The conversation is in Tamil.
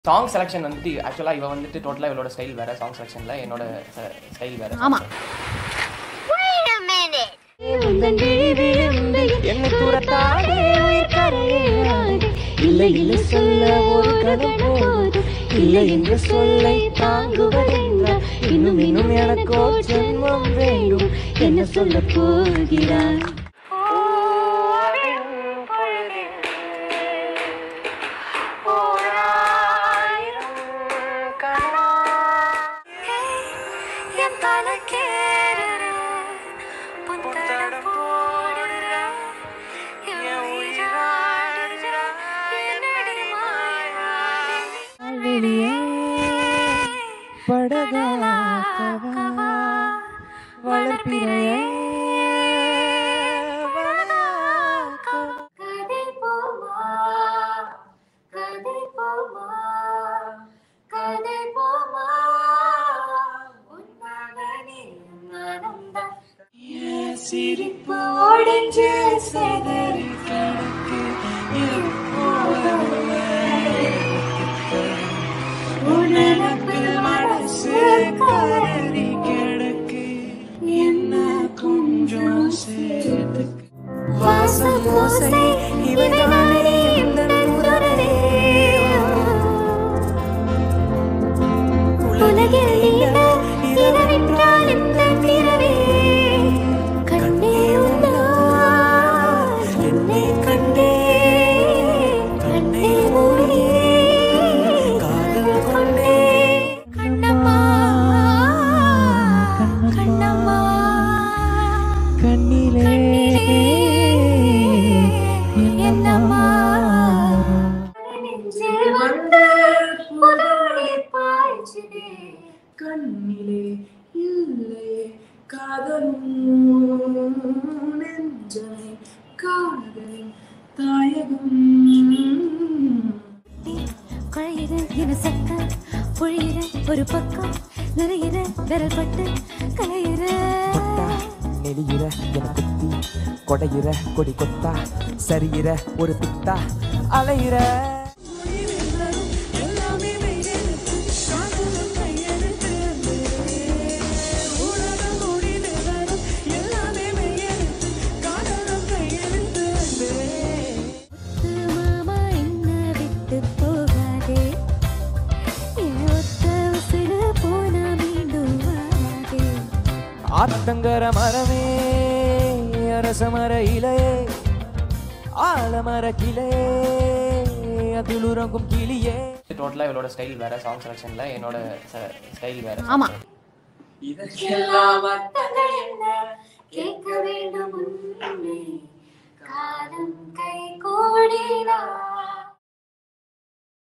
சாங் செலெக்ஷன் வந்துட்டு ஆக்சுவலாக இவ வந்துட்டு டோட்டலாக இவளோட ஸ்டைல் வேற சாங் செலெக்ஷன்ல என்னோட ஸ்டைல் வேற ஆமா என்னை துரத்தாதே உயிர் கரையேறாதே இல்லை இல்லை சொல்ல ஒரு கணம் போதும் இல்லை என்று சொல்லை தாங்குவதென்றால் இன்னும் இன்னும் எனக்கோ ஜென்மம் வேண்டும் என்ன சொல்ல போகிறாய் என் தலை கேடுற புத்தடம் போடுற என் உயிராடுற என்னடி மாறாதே வெளியே படகாக்கவா வளர்ப்பிறையே வளர்க்கவா கதை போமா கதை போமா கதை போமா உன்னாக நீ நானும்தான் சிரிப்பு ஒடிஞ்சு செதறி கிடக்கு எப்போதும் உனப்பில் மனசு கதறி கிடக்கு என்ன கொஞ்சம் சேர்த்து வாசம் ஓசை இவைதானே இந்த முதலே உலகில் நீண்ட இரவென்றால் இந்த திரவே கண்ணே உன்னால் என்னை கண்டே கண்ணே மூடி காதல் கொண்டே கண்ணம்மா கண்ணம்மா கண்ணிலே என்னம்மா நெஞ்சில் வந்த புதுநீர் பாய்ச்சுதே கண்ணிலே இல்லையே காதலும் நெஞ்சமே காதலின் தாயகம் குழையிற என சத்தம் பொழியிற ஒரு பக்கம் நிறையிற விரல் பட்டு கலையிற கொட்டா நெளியிற என குத்தி கொடையிற கொடி கொத்தா சரியிற ஒரு பித்தா அலையிற மாமா என்ன விட்டு போகாதே என் ஒத்த உசுறு போனா மீண்டும் வராதே ஆத்தங்கர மரமே அரச மர இலையே ஆலமர கிளையே அதில் உறங்கும் கிளியே டோட்டலாக இவளோட ஸ்டைல் வேற சாங் செலெக்ஷன்ல என்னோட ஸ்டைல் வேற ஆமா இதற்கெல்லாம் அர்த்தங்கள் என்ன கேட்க வேண்டும் உன்னை காலம் கை கூடினார்